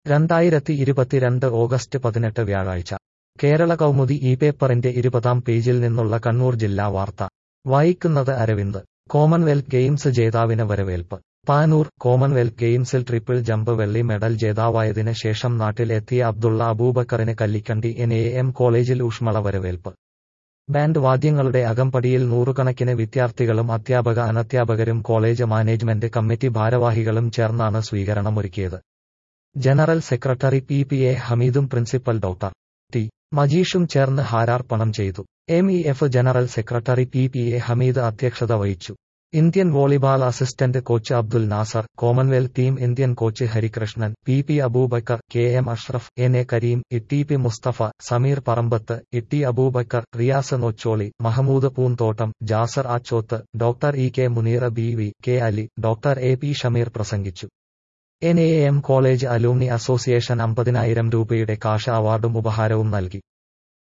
രണ്ടായിരത്തി ഇരുപത്തിരണ്ട് ഓഗസ്റ്റ് പതിനെട്ട് വ്യാഴാഴ്ച കേരള കൗമുദി ഈ പേപ്പറിന്റെ ഇരുപതാം പേജിൽ നിന്നുള്ള കണ്ണൂർ ജില്ലാ വാർത്ത വായിക്കുന്നത് അരവിന്ദ് കോമൺവെൽത്ത് ഗെയിംസ് ജേതാവിന് വരവേൽപ്പ് പാനൂർ കോമൺവെൽത്ത് ഗെയിംസിൽ ട്രിപ്പിൾ ജമ്പ് വെള്ളി മെഡൽ ജേതാവായതിന് ശേഷം നാട്ടിൽ എത്തിയ അബ്ദുള്ള അബൂബക്കറിന് കല്ലിക്കണ്ടി എൻ എ എം കോളേജിൽ ഊഷ്മള വരവേൽപ്പ് ബാൻഡ് വാദ്യങ്ങളുടെ അകമ്പടിയിൽ നൂറുകണക്കിന് വിദ്യാർത്ഥികളും അധ്യാപക അനധ്യാപകരും കോളേജ് മാനേജ്മെന്റ് കമ്മിറ്റി ഭാരവാഹികളും ചേർന്നാണ് സ്വീകരണമൊരുക്കിയത് general secretary P P A ഹമീദും പ്രിൻസിപ്പൽ ഡോക്ടർ ടി മജീഷും ചേർന്ന് ഹാരാർപ്പണം ചെയ്തു M E F general secretary P P A Hameed അധ്യക്ഷത വഹിച്ചു Indian volleyball assistant coach Abdul Nasser Commonwealth team Indian coach Harikrishnan P P Aboobacker K M Ashraf N A Kareem Itty P Musthafa Sameer Parambath Itty Aboobacker Riyas Nocholi Mahmood Poonthottam Jasar Achoth doctor E K Muneera B V K Ali doctor A P Shameer പ്രസംഗിച്ചു N A M college alumni association അമ്പതിനായിരം രൂപയുടെ കാഷ അവാർഡും ഉപഹാരവും നൽകി